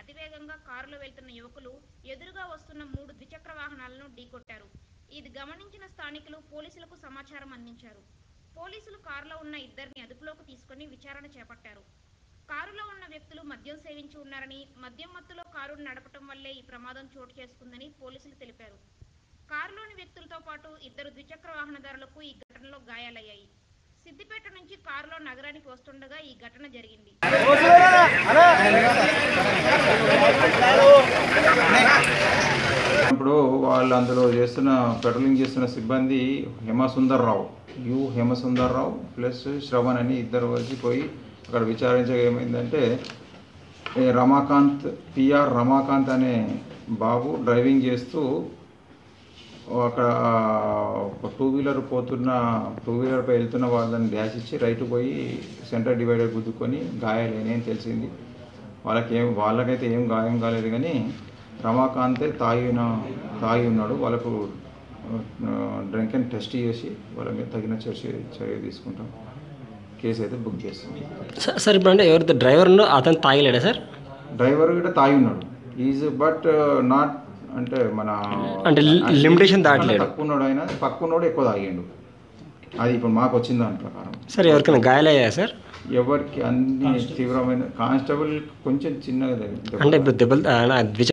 అతివేగంగా కారులో వెళ్తున్న యువకులు ఎదురుగా వస్తున్న మూడు ద్విచక్ర వాహనాలను ఢీకొట్టారు ఇది గమనించిన స్థానికులు పోలీసులకు సమాచారం అందించారు పోలీసులు కారులో ఉన్న ఇద్దరిని అదుపులోకి తీసుకుని విచారణ చేపట్టారు కారులో ఉన్న వ్యక్తులు మద్యం సేవించి ఉన్నారని మద్యం మత్తులో కారును నడపటం వల్లే ఈ ప్రమాదం చోటు చేసుకుందని పోలీసులు తెలిపారు కారులోని వ్యక్తులతో పాటు ఇద్దరు ద్విచక్ర వాహనదారులకు ఈ ఘటనలో గాయాలయ్యాయి సిద్దిపేట నుంచి కారులో నగరానికి వస్తుండగా ఈ ఘటన జరిగింది ఇప్పుడు వాళ్ళు అందులో చేస్తున్న పెట్రోలింగ్ చేస్తున్న సిబ్బంది హేమసుందర్ రావు యు హేమసుందర్ రావు ప్లస్ శ్రవణ్ అని ఇద్దరు కలిసి పోయి అక్కడ విచారించగా ఏమైందంటే ఏ రమాకాంత్ పిఆర్ రమాకాంత్ అనే బాబు డ్రైవింగ్ చేస్తూ అక్కడ ఒక టూ వీలర్ పోతున్న టూ వీలర్పై వెళ్తున్న వాళ్ళని డ్యాష్ ఇచ్చి రైట్ పోయి సెంటర్ డివైడర్ గుద్దుకొని గాయాలేని అని తెలిసింది వాళ్ళకి ఏం వాళ్ళకైతే ఏం గాయం కాలేదు కానీ రమాకాంతే తాగిన తాగి ఉన్నాడు వాళ్ళకు డ్రింక్ అండ్ టెస్ట్ చేసి వాళ్ళ మీద తగిన చర్య చర్య తీసుకుంటాం కేసు అయితే బుక్ చేస్తుంది సార్ సార్ ఇప్పుడు అంటే ఎవరితో డ్రైవర్ ఉన్నో అతను తాగలేడా సార్ డ్రైవర్ కూడా తాగి ఉన్నాడు ఈజ్ బట్ నాట్ అంటే మన అంటే limitation దాటలేడు. తక్కువ ఉన్నాడు ఆయన పక్క ఉన్నాడు ఎక్కువ తాగిండు అది ఇప్పుడు మాకు వచ్చిన దాని ప్రకారం సార్ ఎవరికైనా గాయాలయ్యా సార్ ఎవరికి అన్ని తీవ్రమైన కానిస్టేబుల్ కొంచెం చిన్నగా తగిలింది. అంటే ఇప్పుడు దెబ్బలు ఆ, ద్విచ